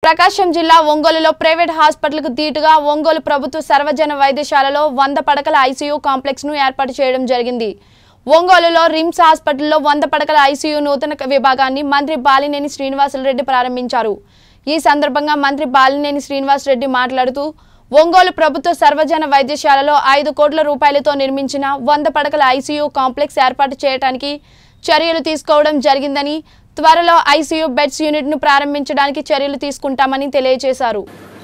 ప్రకాశం జిల్లా ఒంగోలులో ప్రైవేట్ హాస్పిటల్కు దీటుగా ఒంగోలు ప్రభుత్వ సర్వజన వైద్యశాలలో వంద పడకల ఐసీయూ కాంప్లెక్స్ ను ఏర్పాటు చేయడం జరిగింది ఒంగోలులో రిమ్స్ హాస్పిటల్లో వంద పడకల ఐసీయూ నూతన విభాగాన్ని మంత్రి బాలినేని శ్రీనివాసరెడ్డి ప్రారంభించారు ఈ సందర్భంగా మంత్రి బాలినేని శ్రీనివాసరెడ్డి మాట్లాడుతూ ఒంగోలు ప్రభుత్వ సర్వజన వైద్యశాలలో ఐదు కోట్ల రూపాయలతో నిర్మించిన వంద పడకల ఐసీయూ కాంప్లెక్స్ ఏర్పాటు చేయడానికి చర్యలు తీసుకోవడం జరిగిందని త్వరలో ఐసీయూ బెడ్స్ యూనిట్ ను ప్రారంభించడానికి చర్యలు తీసుకుంటామని తెలియజేశారు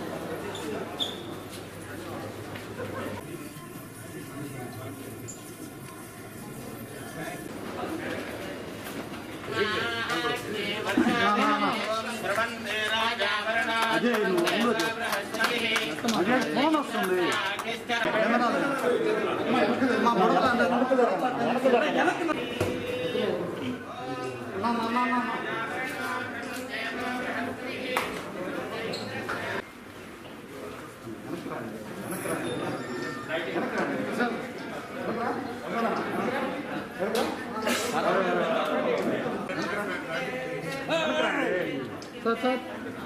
అదే నువ్వు ఉండదు అదే ఫోన్ వస్తుంది మా బుడగలు అందరూ నా, నా, నా, నా, నా. సార్ సార్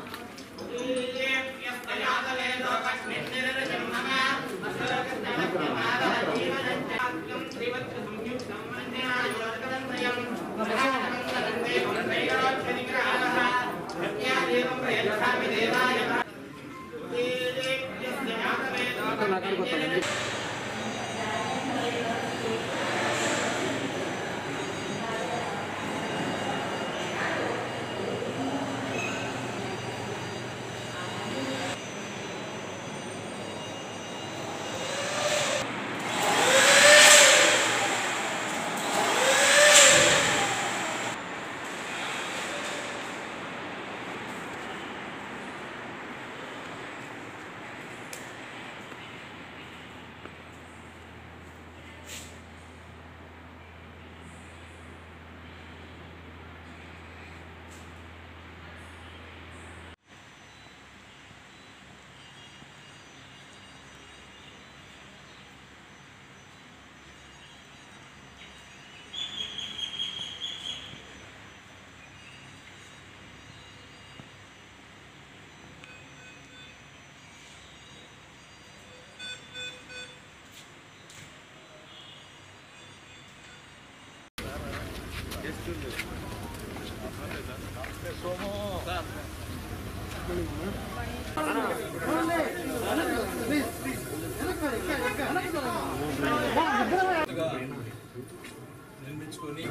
నిర్మించుకొని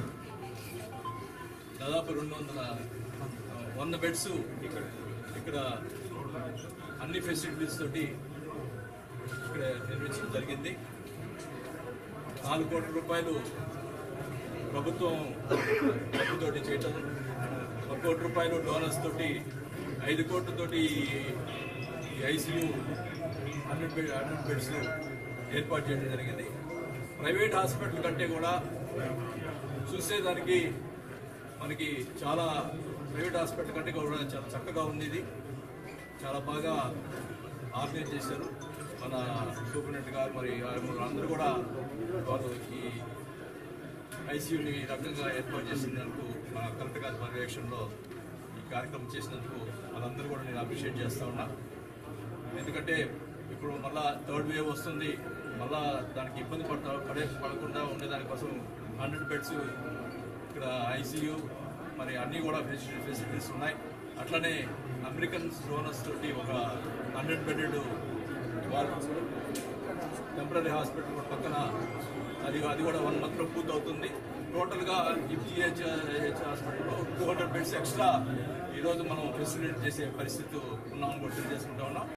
దాదాపు రెండు వందల ఆ, వంద బెడ్స్ ఇక్కడ ఇక్కడ అన్ని ఫెసిలిటీస్ తోటి ఇక్కడ నిర్మించడం జరిగింది నాలుగు కోట్ల రూపాయలు ప్రభుత్వం డబ్బుతోటి చేయటం ఒక కోటి రూపాయలు డోనర్స్ తోటి ఐదు కోట్లతోటి ఈ ICU hundred bed hundred beds ఏర్పాటు చేయడం జరిగింది ప్రైవేట్ హాస్పిటల్ కంటే కూడా చూసేదానికి మనకి చాలా ప్రైవేట్ హాస్పిటల్ కంటే కూడా చాలా చక్కగా ఉంది ఇది చాలా బాగా ఆర్గనైజ్ చేశారు మన సూపరింటెండెంట్ గారు మరి అందరూ కూడా వాళ్ళు ఈ ఐసీయూని ఈ రకంగా ఏర్పాటు చేసినందుకు మన కలెక్టర్ గారి పర్యవేక్షణలో ఈ కార్యక్రమం చేసినందుకు వాళ్ళందరూ కూడా నేను అప్రిషియేట్ చేస్తా ఉన్నా ఎందుకంటే ఇప్పుడు మళ్ళా థర్డ్ వేవ్ వస్తుంది మళ్ళా దానికి ఇబ్బంది పడతా పడే పడకుండా ఉండేదానికోసం హండ్రెడ్ బెడ్స్ ఇక్కడ ఐసీయూ మరి అన్నీ కూడా ఫెసిలిటీ ఫెసిలిటీస్ ఉన్నాయి అట్లనే అమెరికన్ డోనర్స్ తోటి ఒక హండ్రెడ్ బెడెడ్ టెంపరీ హాస్పిటల్ కూడా పక్కన అది అది కూడా వన్ మంత్లో పూర్తవుతుంది టోటల్గా ఈ జిహెచ్ హాస్పిటల్లో టూ హండ్రెడ్ బెడ్స్ ఎక్స్ట్రా ఈరోజు మనం ఫెసిలిటీ చేసే పరిస్థితి ఉన్నామని కూడా తెలియజేసుకుంటా ఉన్నాం